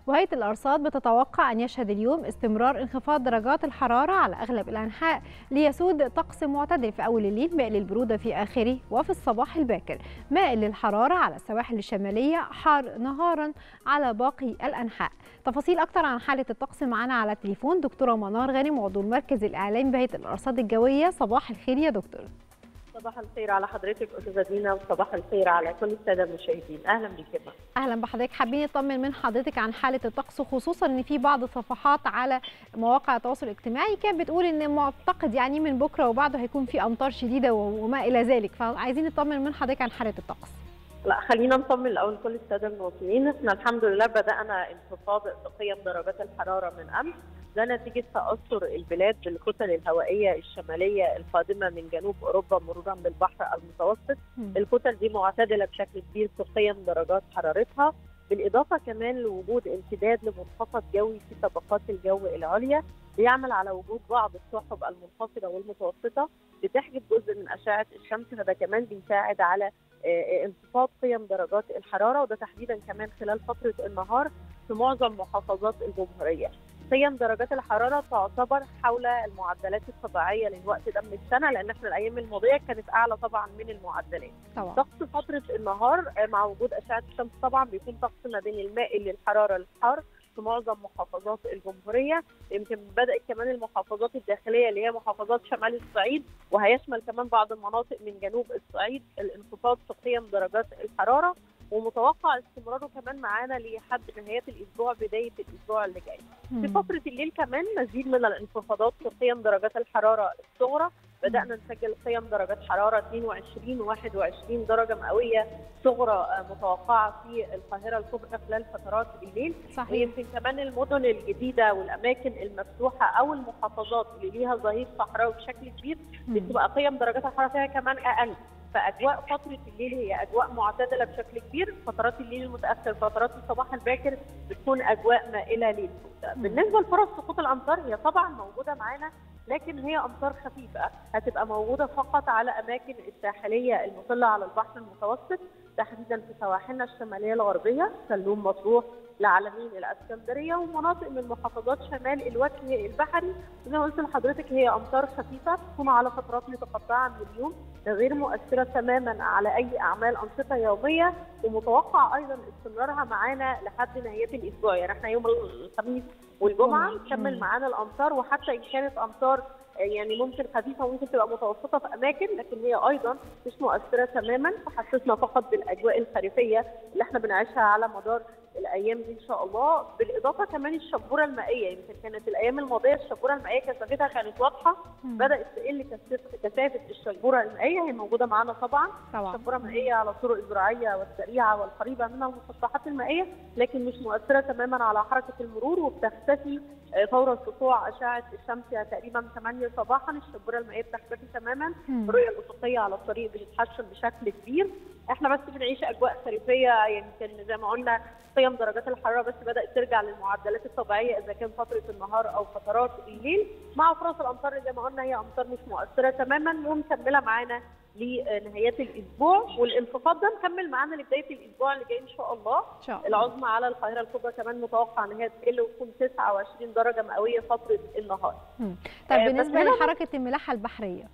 وهيئة الأرصاد بتتوقع أن يشهد اليوم استمرار انخفاض درجات الحرارة على أغلب الأنحاء ليسود طقس معتدل في أول الليل مائل للبرودة في آخره وفي الصباح الباكر مائل للحرارة على السواحل الشمالية حار نهارا على باقي الأنحاء تفاصيل أكتر عن حالة الطقس معنا على التليفون دكتورة منار غانم عضو المركز الإعلامي بهيئة الأرصاد الجوية صباح الخير يا دكتور صباح الخير على حضرتك استاذه دينا وصباح الخير على كل الساده المشاهدين اهلا بك يا اهلا بحضرتك حابين نطمن من حضرتك عن حاله الطقس خصوصا ان في بعض الصفحات على مواقع التواصل الاجتماعي كانت بتقول ان معتقد يعني من بكره وبعده هيكون في امطار شديده وما الى ذلك فعايزين نطمن من حضرتك عن حاله الطقس لا خلينا نطمن الاول كل الساده المواطنين احنا الحمد لله بدانا انخفاض قيم درجات الحراره من امس ده نتيجه تاثر البلاد بالكتل الهوائيه الشماليه القادمه من جنوب اوروبا مرورا بالبحر المتوسط م. الكتل دي معتدله بشكل كبير في قيم درجات حرارتها بالاضافه كمان لوجود امتداد لمنخفض جوي في طبقات الجو العليا بيعمل على وجود بعض السحب المنخفضه والمتوسطه بتحجب جزء من اشعه الشمس فده كمان بيساعد على انخفاض قيم درجات الحراره وده تحديدا كمان خلال فتره النهار في معظم محافظات الجمهوريه. قيم درجات الحراره تعتبر حول المعدلات الطبيعيه للوقت ده من السنه لان احنا الايام الماضيه كانت اعلى طبعا من المعدلات. طبعا. طقس فتره النهار مع وجود اشعه الشمس طبعا بيكون طقس ما بين المائل للحراره للحر في معظم محافظات الجمهوريه يمكن بدات كمان المحافظات الداخليه اللي هي محافظات شمال الصعيد وهيشمل كمان بعض المناطق من جنوب الصعيد الانخفاض في قيم درجات الحراره ومتوقع استمراره كمان معانا لحد نهايه الاسبوع بدايه الاسبوع اللي جاي. في فتره الليل كمان مزيد من الانخفاضات في قيم درجات الحراره الصغرى بدانا نسجل قيم درجات حراره 22 و21 درجه مئويه صغرى متوقعه في القاهره الكبرى خلال فترات الليل صحيح. ويمكن كمان المدن الجديده والاماكن المفتوحه او المحافظات اللي ليها ظهير صحراوي بشكل كبير بتبقى قيم درجات الحراره فيها كمان اقل فاجواء فتره الليل هي اجواء معتدله بشكل كبير فترات الليل المتاخر فترات الصباح الباكر بتكون اجواء مائله للبروده بالنسبه لفرص سقوط الامطار هي طبعا موجوده معانا لكن هي امطار خفيفه هتبقى موجوده فقط على اماكن الساحليه المطله على البحر المتوسط تحديدا في سواحلنا الشماليه الغربيه سلوم مطروح العلمين الاسكندريه ومناطق من محافظات شمال الوجه البحري زي ما قلت لحضرتك هي امطار خفيفه تكون على فترات متقطعه من اليوم غير مؤثره تماما على اي اعمال انشطه يوميه ومتوقع ايضا استمرارها معانا لحد نهايه الاسبوع يعني احنا يوم الخميس والجمعه نكمل معانا الامطار وحتى ان كانت امطار يعني ممكن خفيفه وممكن تبقى متوسطه في اماكن لكن هي ايضا مش مؤثره تماما تحسسنا فقط بالاجواء الخريفيه اللي احنا بنعيشها على مدار الايام دي ان شاء الله بالاضافه كمان الشبوره المائيه يمكن كانت الايام الماضيه الشبوره المائيه كثافتها كانت واضحه بدات تقل كثافه الشبوره المائيه هي موجوده معانا طبعا طبعا شبوره مائيه على الطرق الزراعيه والسريعه والقريبه من المسطحات المائيه لكن مش مؤثره تماما على حركه المرور وبتختفي فور سطوع اشعه الشمس تقريبا 8 صباحا الشبوره المائيه بتختفي تماما الرؤيه الافقيه على الطريق بتتحسن بشكل كبير احنا بس بنعيش اجواء خريفيه يمكن زي ما قلنا قيم درجات الحراره بس بدات ترجع للمعدلات الطبيعيه اذا كان فتره النهار او فترات الليل مع فرص الامطار زي ما قلنا هي امطار مش مؤثره تماما ومكمله معانا لنهايات الاسبوع والانخفاض ده مكمل معانا لبدايه الاسبوع اللي جاي ان شاء الله إن شاء الله. العظمى على القاهره الكبرى كمان متوقع ان هي تقل وتكون 29 درجه مئويه فتره النهار. طب آه، بس بالنسبه هنا- لحركه الملاحه البحريه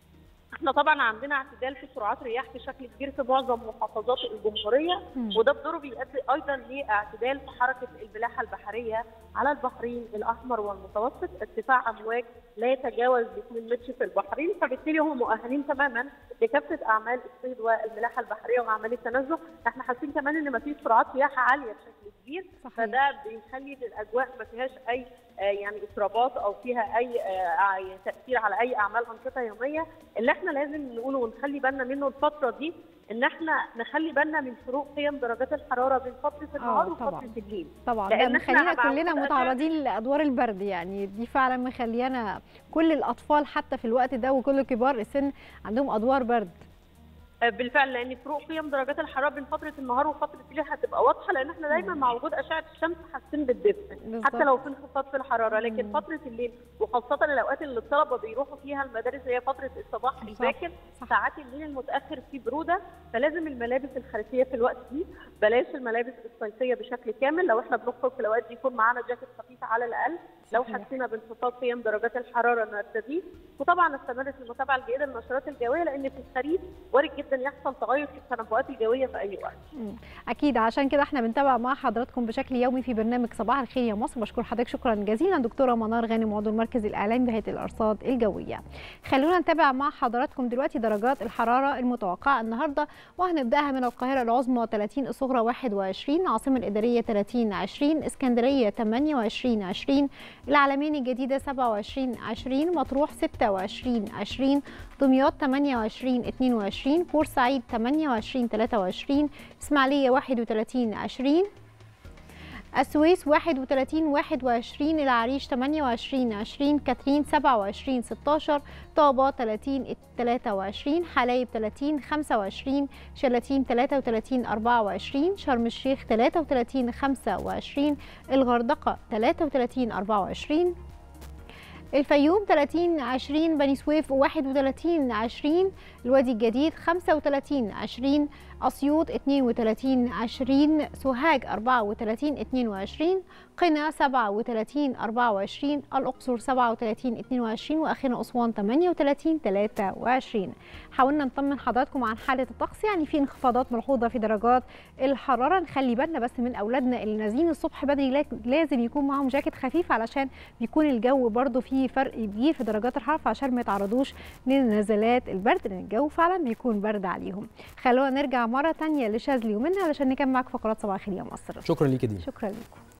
احنا طبعا عندنا اعتدال في سرعات رياح بشكل كبير في معظم محافظات الجمهوريه مم. وده بدوره بيؤدي ايضا لاعتدال في حركه الملاحه البحريه على البحرين الاحمر والمتوسط ارتفاع امواج لا يتجاوز 2 متر في البحرين فبالتالي هم مؤهلين تماما لكافه اعمال الصيد والملاحه البحريه وعمليه التنزه احنا حاسين كمان ان مفيش سرعات رياح عاليه بشكل كبير صحيح. فده بيخلي الاجواء ما فيهاش اي آه، يعني اضطرابات او فيها اي آه، تاثير على اي اعمال انشطه يوميه اللي احنا لازم نقوله ونخلي بالنا منه الفتره دي ان احنا نخلي بالنا من فروق قيم درجات الحراره بين فتره النهار طبعاً. وفتره الليل طبعا ده لأن إحنا مخلينا مع كلنا وجود أشعة- متعرضين لادوار البرد يعني دي فعلا مخليانا كل الاطفال حتى في الوقت ده وكل كبار السن عندهم ادوار برد آه، بالفعل لان فروق قيم درجات الحراره بين فتره النهار وفتره الليل هتبقى واضحه لان احنا دايما مع وجود اشعه الشمس حاسين بالدفء بالظبط. حتى لو في انخفاض في الحراره لكن مم. فتره الليل وخاصه الاوقات اللي الطلبه بيروحوا فيها المدارس هي فتره الصباح صح، الباكر صح. ساعات الليل المتاخر فيه بروده فلازم الملابس الخريفيه في الوقت دي بلاش الملابس الصيفيه بشكل كامل لو احنا بنخرج في الاوقات دي يكون معانا جاكيت خفيف على الاقل لو صحيح. حسينا بانخفاض قيم درجات الحراره نرتديه وطبعا نستمر في المتابعه الجيده للنشرات الجويه لان في الخريف وارد جدا يحصل تغير في التنبؤات الجويه في اي وقت مم. اكيد عشان كده احنا بنتابع مع حضراتكم بشكل يومي في برنامج صباح الخير يا مصر بشكر حضرتك شكرا جزيلا دكتوره منار غانم عضو المركز الاعلامي بهيئه الارصاد الجويه خلونا نتابع مع حضراتكم دلوقتي درجات الحراره المتوقعه النهارده وهنبداها من القاهره العظمى 30 الصغرى 21 العاصمه الاداريه 30 20 اسكندريه 28 20 العلمين الجديده 27 20 مطروح 26 20 دمياط 28 22 بورسعيد 28 23 اسماعيليه 31 20 السويس 31 21 العريش 28 20 كاترين 27 16 طابة 30 23 حلايب 30 25 شلاتين 33 24 شرم الشيخ 33 25 الغردقة 33 24 الفيوم 30 20 بني سويف 31 20 الوادي الجديد 35 20 أسيوط 32 20 سوهاج 34 22 قنا 37 24 الأقصر 37 22 وأخيرا أسوان 38 23 حاولنا نطمن حضراتكم عن حالة الطقس يعني في انخفاضات ملحوظة في درجات الحرارة نخلي بالنا بس من أولادنا اللي نازلين الصبح بدري لازم يكون معاهم جاكيت خفيف علشان بيكون الجو برضو فيه فرق كبير في درجات الحرارة عشان ما يتعرضوش لنزلات البرد لأن الجو فعلا بيكون برد عليهم خلونا نرجع مرة تانية لشاذلي ومنها علشان نكمل معاك فقرات صباح الخير يا مصر شكرا ليك يا دينا شكرا لكم